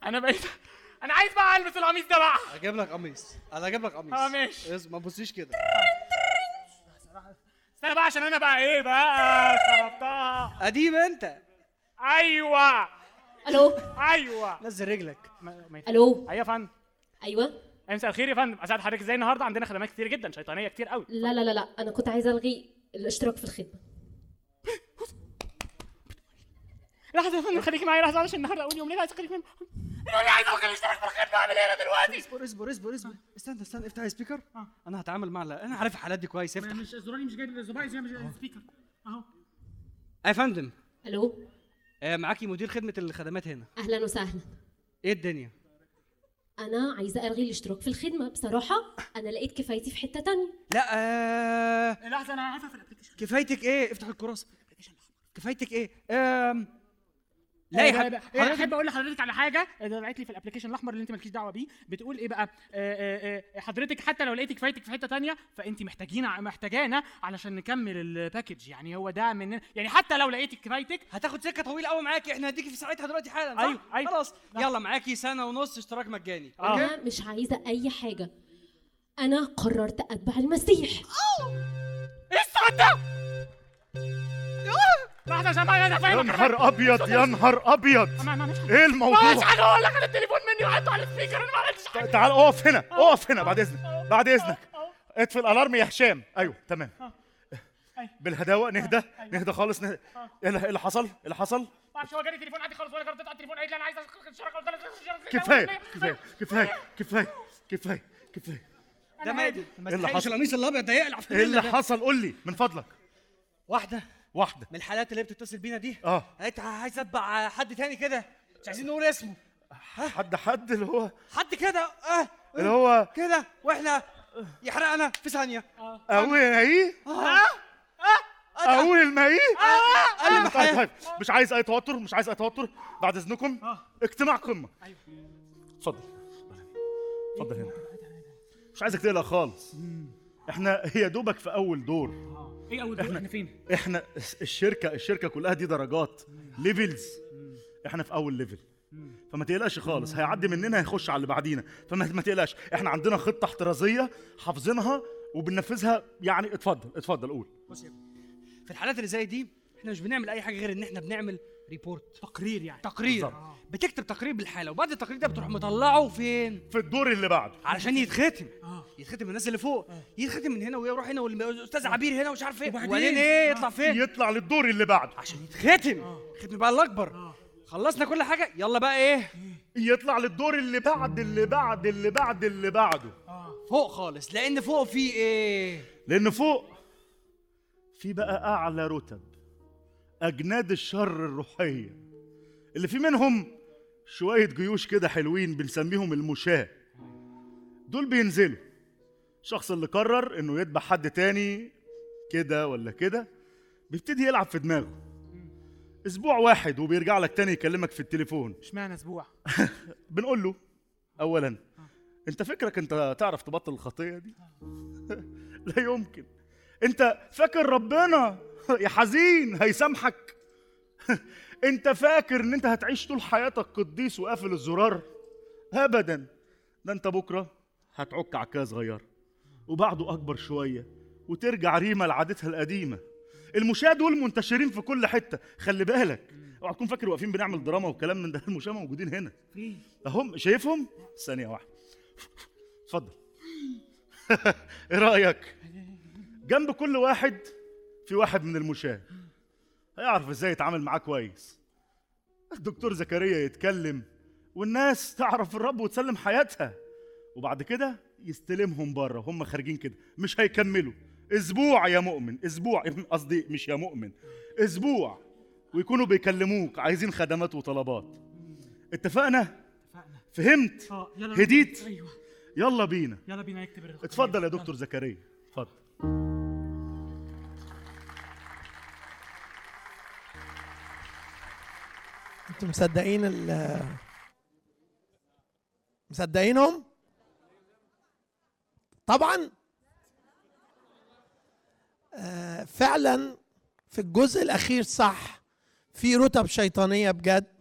انا بقيت انا عايز بقى البس القميص ده بقى اجيب لك قميص انا اجيب لك قميص اه، ماشي. اس- ما تبصيش كده استنى بقى عشان انا بقى ايه بقى خربتها قديم انت ايوه الو ايوه نزل رجلك ما- ما- الو ايوه يا فندم ايوه مساء الخير يا فندم اسعد حضرتك ازاي النهارده عندنا خدمات كتير جدا شيطانيه كتير قوي لا لا لا لا انا كنت عايزه الغي الاشتراك في الخدمه لحظه يا فندم خليكي معايا لحظه عشان النهارده اول يوم ليه عايز اخليك منه انا عايز اخليك اشترك في الخدمه اعمل ايه انا دلوقتي اصبر اصبر اصبر اصبر استنى استنى افتح السبيكر انا هتعامل مع لا انا عارف الحالات دي كويس افتح مش زراري مش جايب زباين زي مش سبيكر اهو يا فندم الو آه، معاكي مدير خدمه الخدمات هنا اهلا وسهلا ايه الدنيا انا عايزه الغي الاشتراك في الخدمه بصراحه انا لقيت كفايتي في حته تانية لا آه لحظه انا عارفه في الابلكيشن كفايتك ايه افتح الكراسه كفايتك ايه آم لا يا حبيبي حضرتك حضرتك احب اقول لحضرتك على حاجه ده بعت لي في الابلكيشن الاحمر اللي انت مالكيش دعوه بيه بتقول ايه بقى آه، آه، آه، حضرتك حتى لو لقيتك فايتك في حته تانية فانت محتاجين محتاجانا علشان نكمل الباكج يعني هو ده من يعني حتى لو لقيتك فايتك هتاخد سكه طويله قوي معاكي احنا هنديكي في ساعتها دلوقتي حالا صح؟ أيوة، أيوة. خلاص يلا معاكي سنه ونص اشتراك مجاني آه. اوكي انا مش عايزه اي حاجه انا قررت اتبع المسيح ايه الصوت ده؟ لحظه عشان بقى انا يا فاهمك نهار ابيض يا نهار ابيض ما ما مش ايه مش الموضوع حاجه اقول لك انا التليفون مني وحطه على السبيكر انا ما عملتش حاجه تعال اقف هنا اقف هنا بعد اذنك بعد اذنك اطفي الالارم يا هشام ايوه تمام بالهداوه نهدى نهدى خالص نهدى ايه اللي- إيه اللي حصل ايه اللي حصل ما اعرفش هو جالي تليفون عندي خالص وانا رديت على التليفون قالت لي انا عايز اشترك قلت لها كفايه كفايه كفايه كفايه كفايه كفايه ده مادي ما إيه اللي تستحقش حصل؟ القميص الابيض ده يقلع في ايه اللي الليل ده. حصل قول لي من فضلك واحده واحده من الحالات اللي بتتصل بينا دي اه قالت عايز اتبع حد تاني كده مش عايزين نقول اسمه حد حد اللي هو حد كده اه اللي هو كده واحنا يحرقنا في ثانيه اول ايه اه اول ما ايه قال لي طيب محايا طيب مش عايز اي توتر مش عايز اي توتر بعد اذنكم اجتماع قمه اتفضل اتفضل هنا مش عايزك تقلق خالص احنا هي دوبك في اول دور ايه اول دور احنا فين؟ احنا الشركه الشركه كلها دي درجات ليفلز احنا في اول ليفل فما تقلقش خالص هيعدي مننا هيخش على اللي بعدينا فما ما تقلقش احنا عندنا خطه احترازيه حافظينها وبننفذها يعني اتفضل اتفضل قول بص يا ابني في الحالات اللي زي دي احنا مش بنعمل اي حاجه غير ان احنا بنعمل ريبورت تقرير يعني تقرير بالظبط. بتكتب تقرير بالحاله وبعد التقرير ده بتروح مطلعه فين في الدور اللي بعده علشان يتختم اه يتختم من الناس اللي فوق يتختم من هنا ويروح هنا والاستاذ عبير هنا ومش عارف ايه وبعدين؟ وبعدين ايه آه. يطلع فين يطلع للدور اللي بعده عشان يتختم ختم بقى الاكبر خلصنا كل حاجه يلا بقى ايه يطلع للدور اللي بعد اللي بعد اللي بعد اللي بعده فوق خالص لان فوق في ايه لان فوق في بقى اعلى رتب اجناد الشر الروحيه اللي في منهم شويه جيوش كده حلوين بنسميهم المشاة دول بينزلوا الشخص اللي قرر انه يذبح حد تاني كده ولا كده بيبتدي يلعب في دماغه اسبوع واحد وبيرجع لك تاني يكلمك في التليفون اشمعنى اسبوع؟ بنقول له اولا انت فكرك انت تعرف تبطل الخطيه دي لا يمكن انت فاكر ربنا يا حزين هيسامحك انت فاكر ان انت هتعيش طول حياتك قديس وقافل الزرار ابدا ده انت بكره هتعك عكايه صغيره وبعده اكبر شويه وترجع ريما لعادتها القديمه المشاة دول منتشرين في كل حته خلي بالك اوعى تكون فاكر واقفين بنعمل دراما وكلام من ده المشاة موجودين هنا فين؟ اهم شايفهم ثانيه واحده اتفضل ايه رايك جنب كل واحد في واحد من المشاة هيعرف ازاي يتعامل معاه كويس الدكتور زكريا يتكلم والناس تعرف الرب وتسلم حياتها وبعد كده يستلمهم بره هم خارجين كده مش هيكملوا اسبوع يا مؤمن اسبوع قصدي مش يا مؤمن اسبوع ويكونوا بيكلموك عايزين خدمات وطلبات اتفقنا اتفقنا فهمت اه يلا هديت؟ ايوه يلا بينا يلا بينا نكتب التقرير. اتفضل يا دكتور زكريا اتفضل انتوا مصدقين ال مصدقينهم؟ طبعا آه، فعلا في الجزء الاخير صح في رتب شيطانيه بجد